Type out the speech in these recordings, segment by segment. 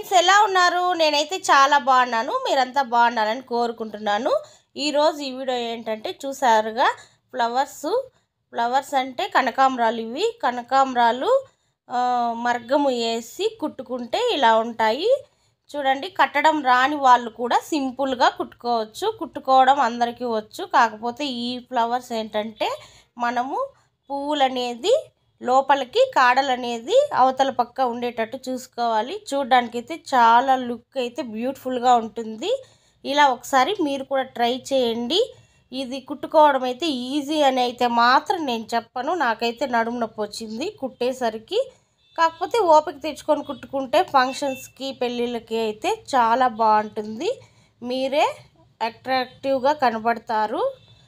friends ఎలా ఉన్నారు నేనైతే చాలా బాగున్నాను మీరంతా బాగున్నారని కోరుకుంటున్నాను ఈరోజు ఈ వీడియో ఏంటంటే చూసారుగా ఫ్లవర్స్ ఫ్లవర్స్ అంటే కనకాంబరాలు ఇవి కనకాంబరాలు ఆ, మర్గము వేసి కుట్టుకుంటే ఇలా ఉంటాయి చూడండి కట్టడం రాని వాళ్ళు కూడా సింపుల్గా కుట్టుకోవచ్చు కుట్టుకోవడం అందరికీ వచ్చు కాకపోతే ఈ ఫ్లవర్స్ ఏంటంటే మనము పువ్వులు అనేది లోపలికి కాడలు అనేది అవతల పక్క ఉండేటట్టు చూసుకోవాలి చూడడానికి అయితే చాలా లుక్ అయితే బ్యూటిఫుల్గా ఉంటుంది ఇలా ఒకసారి మీరు కూడా ట్రై చేయండి ఇది కుట్టుకోవడం అయితే ఈజీ అని అయితే మాత్రం నేను చెప్పను నాకైతే నడుము నొప్పి వచ్చింది కుట్టేసరికి కాకపోతే ఓపిక తెచ్చుకొని కుట్టుకుంటే ఫంక్షన్స్కి పెళ్ళిళ్ళకి అయితే చాలా బాగుంటుంది మీరే అట్రాక్టివ్గా కనబడతారు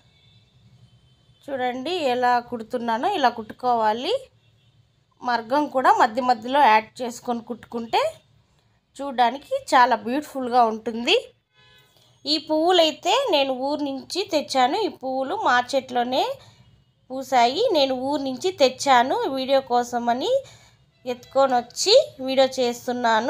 చూడండి ఎలా కుడుతున్నానో ఇలా కుట్టుకోవాలి మర్గం కూడా మధ్య మధ్యలో యాడ్ చేసుకొని కుట్టుకుంటే చూడడానికి చాలా బ్యూటిఫుల్గా ఉంటుంది ఈ పువ్వులైతే నేను ఊరు నుంచి తెచ్చాను ఈ పువ్వులు మార్కెట్లోనే పూసాయి నేను ఊరు నుంచి తెచ్చాను వీడియో కోసమని ఎత్తుకొని వచ్చి వీడియో చేస్తున్నాను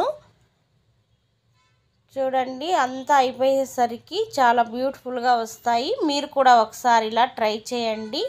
చూడండి అంతా అయిపోయేసరికి చాలా బ్యూటిఫుల్గా వస్తాయి మీరు కూడా ఒకసారి ఇలా ట్రై చేయండి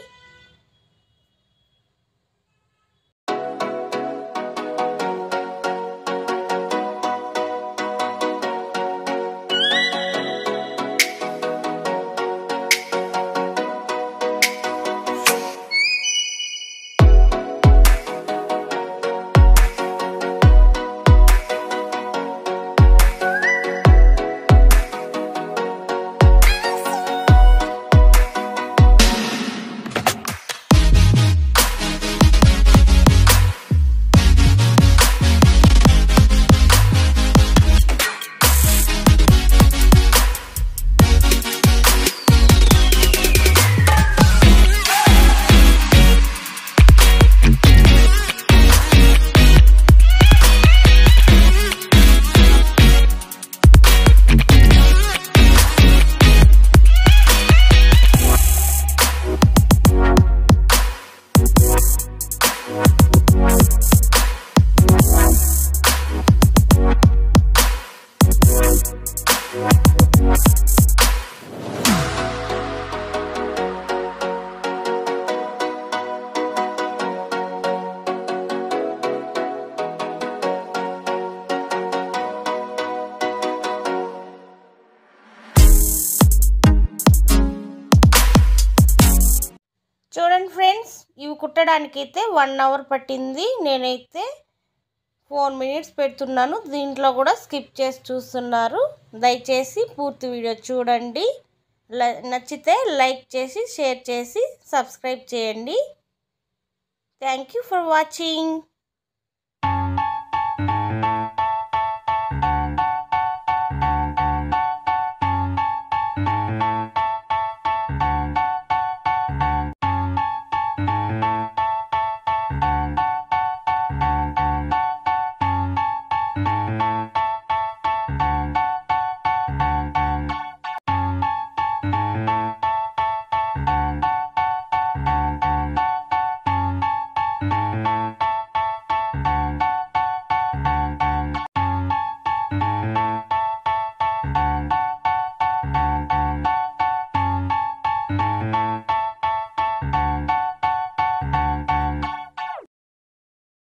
చూడండి ఫ్రెండ్స్ ఇవి కుట్టడానికైతే వన్ అవర్ పట్టింది నేనైతే ఫోర్ మినిట్స్ పెడుతున్నాను దీంట్లో కూడా స్కిప్ చేసి చూస్తున్నారు దయచేసి పూర్తి వీడియో చూడండి నచ్చితే లైక్ చేసి షేర్ చేసి సబ్స్క్రైబ్ చేయండి థ్యాంక్ యూ ఫర్ వాచింగ్